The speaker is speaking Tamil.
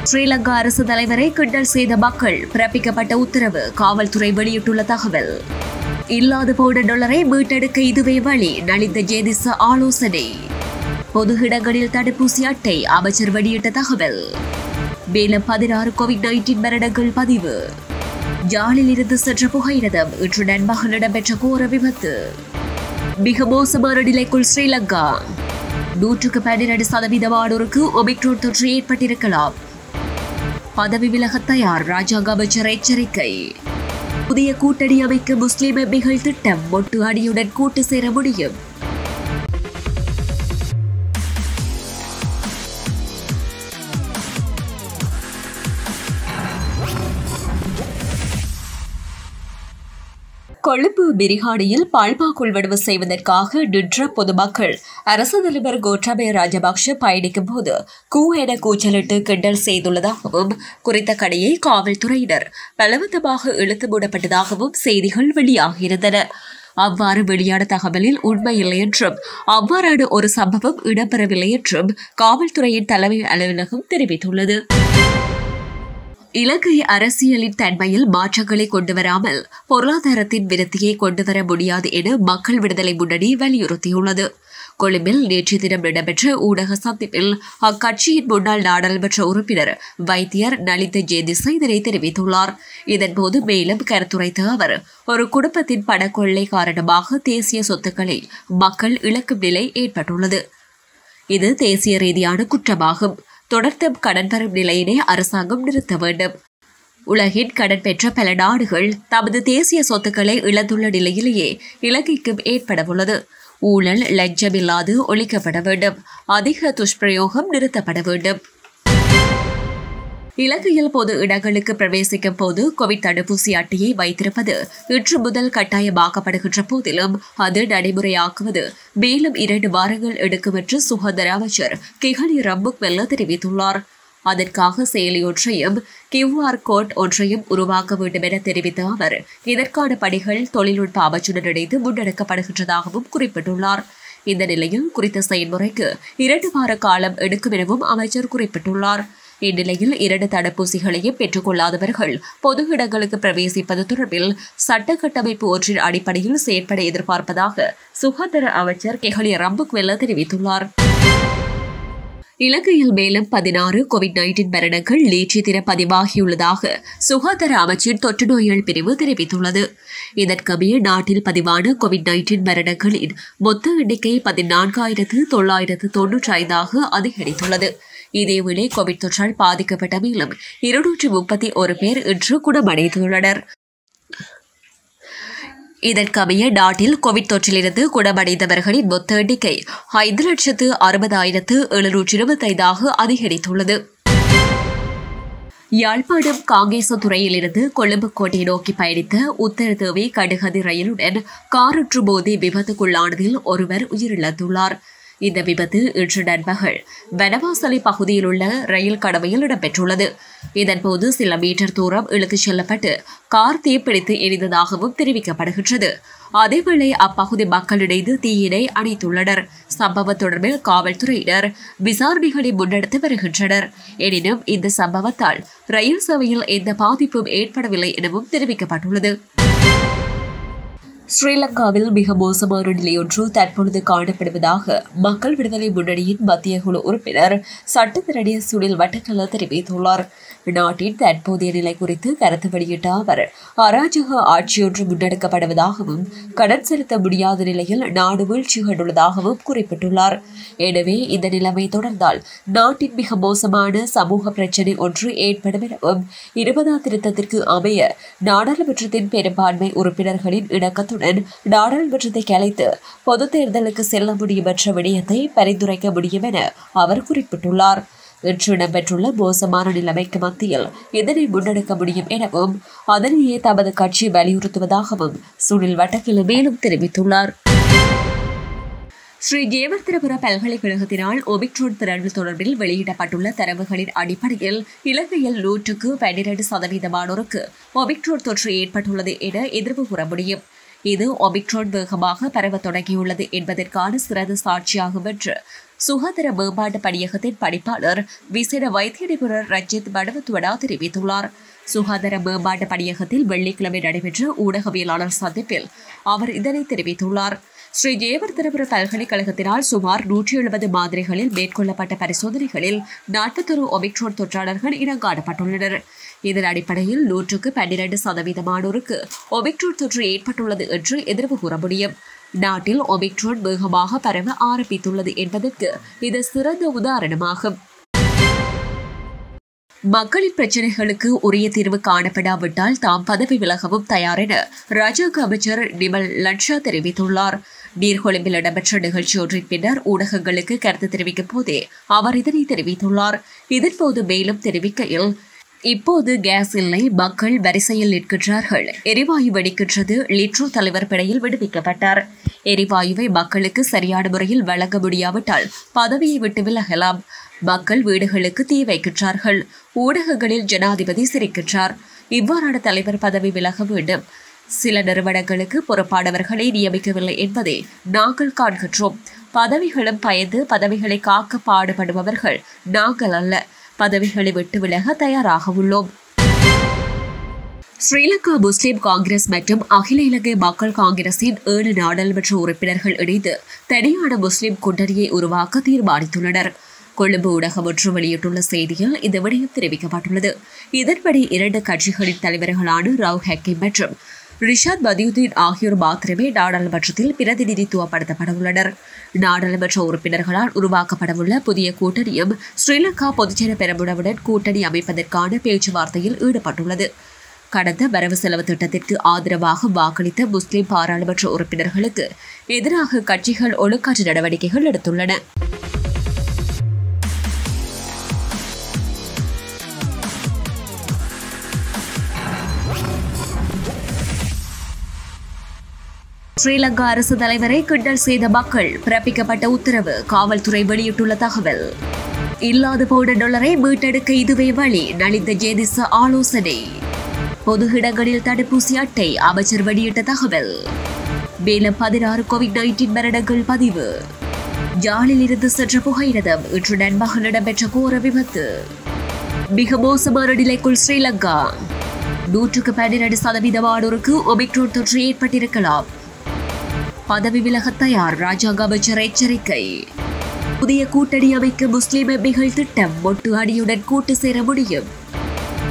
ஸ்ரீலங்கா அரசு தலைவரை கிண்டல் செய்த மக்கள் பிறப்பிக்கப்பட்ட உத்தரவு காவல்துறை வெளியிட்டுள்ள தகவல் இல்லாது போன டாலரை மீட்டெடுக்க இதுவே வழி நலிந்த ஜேதிச ஆலோசனை பொது இடங்களில் தடுப்பூசி அட்டை அமைச்சர் வெளியிட்ட தகவல் மேலும் பதினாறு கோவிட் நைன்டீன் மரணங்கள் பதிவு ஜாலில் இருந்து சென்ற புகையிரதம் இன்று நண்பகல் இடம்பெற்ற கோர விபத்து மிக மோசமான நிலைக்குள் ஸ்ரீலங்கா நூற்றுக்கு பன்னிரண்டு சதவீதமானோருக்கு ஒமிக்ரோன் தொற்று ஏற்பட்டிருக்கலாம் பதவி விலக தயார் ராஜாங்க அமைச்சர் எச்சரிக்கை புதிய கூட்டணி அமைக்க முஸ்லிம் எம்பிகள் திட்டம் மொட்டு அணியுடன் கூட்டு சேர முடியும் கொழும்பு பிரிகாணியில் பால்மா கொள்வனவு செய்வதற்காக நின்ற பொதுமக்கள் அரசு தலைவர் கோட்டாபய ராஜபக்ஷ பயணிக்கும் போது கூ என கூச்சலிட்டு கிண்டல் செய்துள்ளதாகவும் குறித்த கடையை காவல்துறையினர் பலவந்தமாக இழுத்து மூடப்பட்டதாகவும் செய்திகள் வெளியாகியிருந்தன அவ்வாறு வெளியான தகவலில் உண்மையில்லை என்றும் அவ்வாறான ஒரு சம்பவம் இடம்பெறவில்லை என்றும் காவல்துறையின் தலைமை அலுவலகம் தெரிவித்துள்ளது இலங்கை அரசியலின் தன்மையில் மாற்றங்களை கொண்டுவராமல் பொருளாதாரத்தின் விருத்தியை கொண்டுவர முடியாது என மக்கள் விடுதலை முன்னணி வலியுறுத்தியுள்ளது கொழும்பில் நேற்று தினம் இடம்பெற்ற ஊடக சந்திப்பில் அக்கட்சியின் முன்னாள் நாடாளுமன்ற உறுப்பினர் வைத்தியர் நலித ஜேதிச இதனை தெரிவித்துள்ளார் இதன்போது மேலும் கருத்துரைத்த அவர் ஒரு குடும்பத்தின் பணக்கொள்ளை காரணமாக தேசிய சொத்துக்களை மக்கள் இழக்கும் நிலை ஏற்பட்டுள்ளது இது தேசிய ரீதியான குற்றமாகும் தொடர்ந்து கடன் பெறும் நிலையினை அரசாங்கம் நிறுத்த வேண்டும் உலகின் கடன் பெற்ற பல நாடுகள் தமது தேசிய சொத்துக்களை இழந்துள்ள நிலையிலேயே இலங்கைக்கும் ஏற்படவுள்ளது ஊழல் லஞ்சமில்லாது ஒழிக்கப்பட வேண்டும் அதிக துஷ்பிரயோகம் நிறுத்தப்பட வேண்டும் இலங்கையில் பொது இடங்களுக்கு பிரவேசிக்கும் போது கோவிட் தடுப்பூசி அட்டையை வைத்திருப்பது இன்று முதல் கட்டாயமாக்கப்படுகின்ற போதிலும் அது நடைமுறையாக்குவது மேலும் இரண்டு வாரங்கள் எடுக்கும் என்று சுகாதார அமைச்சர் கிஹலி ரம்புக் வெல்ல தெரிவித்துள்ளார் அதற்காக செயலியொன்றையும் கியூஆர் கோட் ஒன்றையும் உருவாக்க வேண்டும் என தெரிவித்த அவர் இதற்கான பணிகள் தொழில்நுட்ப அமைச்சுடன் இணைந்து முன்னெடுக்கப்படுகின்றதாகவும் குறிப்பிட்டுள்ளார் இந்த நிலையில் குறித்த செயல்முறைக்கு இரண்டு வார காலம் எடுக்கும் எனவும் அமைச்சர் குறிப்பிட்டுள்ளார் இந்நிலையில் இரண்டு தடுப்பூசிகளையும் பெற்றுக்கொள்ளாதவர்கள் பொது இடங்களுக்கு பிரவேசிப்பது தொடர்பில் சட்ட கட்டமைப்பு ஒன்றின் அடிப்படையில் செயற்பட எதிர்பார்ப்பதாக சுகாதார அமைச்சர் கெஹலி ரம்புக்வெல்ல தெரிவித்துள்ளார் இலங்கையில் மேலும் பதினாறு கோவிட் நைன்டீன் மரணங்கள் நேற்று தினம் பதிவாகியுள்ளதாக சுகாதார அமைச்சின் தொற்று நோய்கள் பிரிவு தெரிவித்துள்ளது இதற்கமைய நாட்டில் பதிவான கோவிட் நைன்டீன் மரணங்களின் மொத்த எண்ணிக்கை பதினான்காயிரத்து தொள்ளாயிரத்து தொன்னூற்றி ஐந்தாக அதிகரித்துள்ளது இதேவேளை கோவிட் தொற்றால் பாதிக்கப்பட்ட மேலும் இருநூற்றி முப்பத்தி ஒரு பேர் இன்று குணமடைந்துள்ளனர் இதற்கமைய நாட்டில் கோவிட் தொற்றிலிருந்து குணமடைந்தவர்களின் மொத்த எண்ணிக்கை ஐந்து லட்சத்து அறுபதாயிரத்து எழுநூற்றி இருபத்தைந்தாக அதிகரித்துள்ளது யாழ்ப்பாணம் காங்கேசத்துறையிலிருந்து கொழும்பு கோட்டை நோக்கி பயணித்த உத்தரதேவி கடுகதி ரயிலுடன் காரொற்று மோதி விபத்துக்குள்ளானதில் ஒருவர் உயிரிழந்துள்ளார் இந்த விபத்து இன்று நண்பகல் வனவாசலை பகுதியில் உள்ள ரயில் கடமையில் இடம்பெற்றுள்ளது இதன்போது சில மீட்டர் தூரம் இழுத்துச் செல்லப்பட்டு கார் தீப்பிடித்து எரிந்ததாகவும் தெரிவிக்கப்படுகின்றது அதேவேளை அப்பகுதி மக்கள் இணைந்து தீயினை அணைத்துள்ளனர் சம்பவம் தொடர்பில் காவல்துறையினர் விசாரணைகளை முன்னெடுத்து வருகின்றனர் எனினும் இந்த சம்பவத்தால் ரயில் சேவையில் எந்த பாதிப்பும் ஏற்படவில்லை எனவும் தெரிவிக்கப்பட்டுள்ளது ஸ்ரீலங்காவில் மிக மோசமான நிலையொன்று தற்பொழுது காணப்படுவதாக மக்கள் விடுதலை முன்னணியின் மத்திய குழு உறுப்பினர் சட்டத்திரடிய சுனில் வட்டக்கல தெரிவித்துள்ளார் நாட்டின் தற்போதைய நிலை குறித்து கருத்து வெளியிட்ட அவர் அராஜக ஆட்சியொன்று முன்னெடுக்கப்படுவதாகவும் கடன் செலுத்த முடியாத நிலையில் நாடு வீழ்ச்சி கண்டுள்ளதாகவும் குறிப்பிட்டுள்ளார் எனவே இந்த நிலைமை தொடர்ந்தால் நாட்டின் மிக மோசமான சமூக பிரச்சினை ஒன்று ஏற்படும் எனவும் இருபதாம் திருத்தத்திற்கு அமைய நாடாளுமன்றத்தின் பெரும்பான்மை உறுப்பினர்களின் இணக்கத்துடன் நாடாளுமன்றத்தை கலைத்து பொது தேர்தலுக்கு செல்ல முடியும் என்ற விடயத்தை பரிந்துரைக்க முடியும் என அவர் குறிப்பிட்டுள்ளார் இன்று இடம்பெற்றுள்ள மோசமான நிலைமைக்கு மத்தியில் இதனை முன்னெடுக்க முடியும் எனவும் அதனையே தமது கட்சி வலியுறுத்துவதாகவும் சுனில் வட்டக்கில் மேலும் தெரிவித்துள்ளார் ஸ்ரீ ஜேவர்த்திரபுர பல்கலைக்கழகத்தினால் ஒமிக்ரோன் பிறழ்வு தொடர்பில் வெளியிடப்பட்டுள்ள தரவுகளின் அடிப்படையில் இலங்கையில் நூற்றுக்கு பன்னிரண்டு சதவீதமானோருக்கு ஒமிக்ரோன் தொற்று ஏற்பட்டுள்ளது என எதிர்வு கூற முடியும் இது ஒமிக்ரான் வேகமாக பரவத் தொடங்கியுள்ளது என்பதற்கான சிறந்த சாட்சியாகும் என்று சுகாதார மேம்பாட்டு பணியகத்தின் பணிப்பாளர் விசேட வைத்திய நிபுணர் ரஞ்சித் படவத்துவடா தெரிவித்துள்ளார் சுகாதார மேம்பாட்டு பணியகத்தில் வெள்ளிக்கிழமை நடைபெற்ற ஊடகவியலாளர் சந்திப்பில் அவர் இதனை தெரிவித்துள்ளார் ஸ்ரீ ஜெயவர்தனபுர பல்கலைக்கழகத்தினால் சுமார் நூற்றி எழுபது மாதிரிகளில் மேற்கொள்ளப்பட்ட பரிசோதனைகளில் நாற்பத்தொரு ஒமிக்ரோன் தொற்றாளர்கள் இனங்காணப்பட்டுள்ளனர் இதன் அடிப்படையில் நூற்றுக்கு பன்னிரண்டு சதவீதமானோருக்கு ஒமிக்ரோன் தொற்று ஏற்பட்டுள்ளது என்று எதிர்வு கூற முடியும் நாட்டில் ஒமிக்ரோன் வேகமாக பரவ ஆரம்பித்துள்ளது என்பதற்கு இது சிறந்த உதாரணமாகும் மக்களின் பிரச்சினைகளுக்கு உரிய தீர்வு காணப்படாவிட்டால் தாம் பதவி விலகவும் தயார் என ராஜாங்க அமைச்சர் நிமல் லட்சா தெரிவித்துள்ளார் நீர்கொழும்பில் இடம்பெற்ற நிகழ்ச்சி ஒன்றின் பின்னர் ஊடகங்களுக்கு கருத்து தெரிவிக்கும் போதே அவர் இதனை தெரிவித்துள்ளார் இதன்போது மேலும் தெரிவிக்கையில் இப்போது கேஸ் இல்லை மக்கள் வரிசையில் நிற்கின்றார்கள் எரிவாயு வெடிக்கின்றது லிட்ரோ தலைவர் பிணையில் விடுவிக்கப்பட்டார் எரிவாயுவை மக்களுக்கு சரியான முறையில் வழங்க முடியாவிட்டால் பதவியை விட்டு விலகலாம் மக்கள் வீடுகளுக்கு தீ வைக்கின்றார்கள் ஊடகங்களில் ஜனாதிபதி சிரிக்கின்றார் இவ்வாறான தலைவர் பதவி விலக வேண்டும் சில நிறுவனங்களுக்கு பொறுப்பானவர்களை நியமிக்கவில்லை என்பதை நாங்கள் காண்கின்றோம் பதவிகளும் பயந்து பதவிகளை காக்க பாடுபடுபவர்கள் நாங்கள் அல்ல பதவிகளை விட்டு விலக தயாராக உள்ளோம் ஸ்ரீலங்கா முஸ்லிம் காங்கிரஸ் மற்றும் அகில இலங்கை மக்கள் காங்கிரசின் ஏழு நாடாளுமன்ற உறுப்பினர்கள் இணைந்து தனியான முஸ்லிம் கூட்டணியை உருவாக்க தீர்மானித்துள்ளனர் கொழும்பு ஊடகம் ஒன்று வெளியிட்டுள்ள செய்தியில் இந்த விடயம் தெரிவிக்கப்பட்டுள்ளது இதன்படி இரண்டு கட்சிகளின் தலைவர்களான ராவ் ஹக்கீம் மற்றும் ரிஷாத் பதியுதீன் ஆகியோர் மாத்திரமே நாடாளுமன்றத்தில் பிரதிநிதித்துவப்படுத்தப்பட உள்ளனர் நாடாளுமன்ற உறுப்பினர்களால் உருவாக்கப்படவுள்ள புதிய கூட்டணியும் ஸ்ரீலங்கா பொதுஜன பெரமுனவுடன் கூட்டணி அமைப்பதற்கான பேச்சுவார்த்தையில் ஈடுபட்டுள்ளது கடந்த வரவு செலவு திட்டத்திற்கு ஆதரவாக வாக்களித்த முஸ்லிம் பாராளுமன்ற உறுப்பினர்களுக்கு எதிராக கட்சிகள் ஒழுக்காற்று நடவடிக்கைகள் எடுத்துள்ளன ஸ்ரீலங்கா அரசு தலைவரை கிண்டல் செய்த மக்கள் பிறப்பிக்கப்பட்ட உத்தரவு காவல்துறை வெளியிட்டுள்ள தகவல் இல்லாது போன டாலரை மீட்டெடுக்க இதுவே வழி நலிந்த ஜேதிச ஆலோசனை பொது இடங்களில் தடுப்பூசி அட்டை அமைச்சர் வெளியிட்ட தகவல் மேலும் பதினாறு கோவிட் நைன்டீன் மரணங்கள் பதிவு ஜாலில் இருந்து சென்ற புகையிரதம் இன்று நண்பகல் இடம்பெற்ற கோர விபத்து மிக மோசமான நிலைக்குள் ஸ்ரீலங்கா நூற்றுக்கு பன்னிரண்டு சதவீதமானோருக்கு ஒமிக்ரோன் தொற்று ஏற்பட்டிருக்கலாம் பதவி விலக தயார் ராஜாங்க அமைச்சர் எச்சரிக்கை புதிய கூட்டணி அமைக்க முஸ்லிம் எம்பிகள் திட்டம் மொட்டு அணியுடன் கூட்டு சேர முடியும்